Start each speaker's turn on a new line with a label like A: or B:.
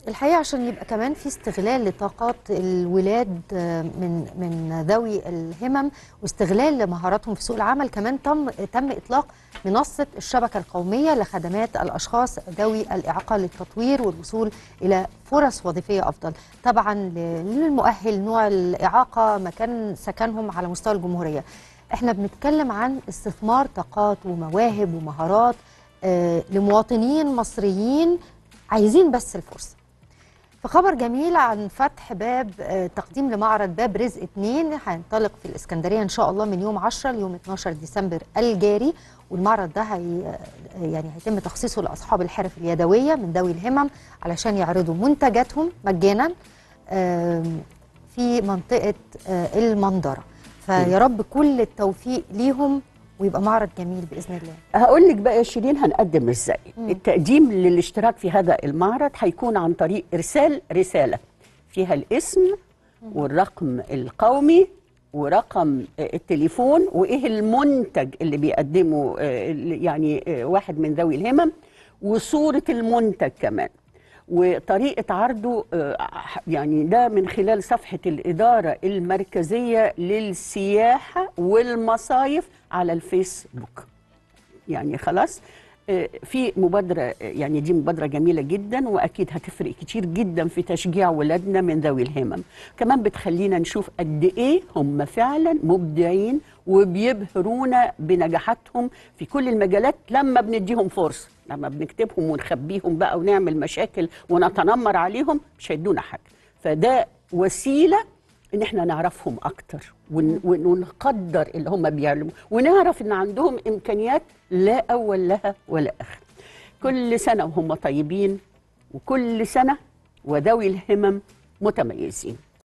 A: الحقيقه عشان يبقى كمان في استغلال لطاقات الولاد آه، من من ذوي الهمم واستغلال لمهاراتهم في سوق العمل كمان تم تم اطلاق منصه الشبكه القوميه لخدمات الاشخاص ذوي الاعاقه للتطوير والوصول الى فرص وظيفيه افضل طبعا ل- للمؤهل نوع الاعاقه مكان سكنهم على مستوى الجمهوريه احنا بنتكلم عن استثمار طاقات ومواهب ومهارات آه، لمواطنين مصريين عايزين بس الفرصه فخبر جميل عن فتح باب آه، تقديم لمعرض باب رزق 2 هينطلق في الإسكندرية إن شاء الله من يوم 10 ليوم 12 ديسمبر الجاري والمعرض ده هي يعني هيتم تخصيصه لأصحاب الحرف اليدوية من ذوي الهمم علشان يعرضوا منتجاتهم مجانا آم، في منطقة آه، المنظرة فيا رب كل التوفيق ليهم ويبقى معرض جميل بإذن الله
B: هقول لك بقى يا شيرين هنقدم ازاي
A: مم.
B: التقديم للاشتراك في هذا المعرض هيكون عن طريق ارسال رساله فيها الاسم والرقم القومي ورقم آه، التليفون وايه المنتج اللي بيقدمه آه، اللي- يعني آه، واحد من ذوي الهمم وصوره المنتج كمان وطريقه عرضه آه، يعني ده من خلال صفحه الاداره المركزيه للسياحه والمصايف على الفيسبوك يعني خلاص آه، في مبادرة آه، يعني دي مبادرة جميلة جدا وأكيد هتفرق كتير جدا في تشجيع ولادنا من ذوي الهمم كمان بتخلينا نشوف قد إيه هم فعلا مبدعين وبيبهرونا بنجاحاتهم في كل المجالات لما بنديهم فرصة لما بنكتبهم ونخبيهم بقى ونعمل مشاكل ونتنمر عليهم مش هيدونا حاجة فده وسيلة ان احنا نعرفهم اكتر ون- ون- ونقدر اللي هم بيعلموا ونعرف ان عندهم امكانيات لا اول لها ولا اخر كل سنه وهم طيبين وكل سنه وذوي الهمم متميزين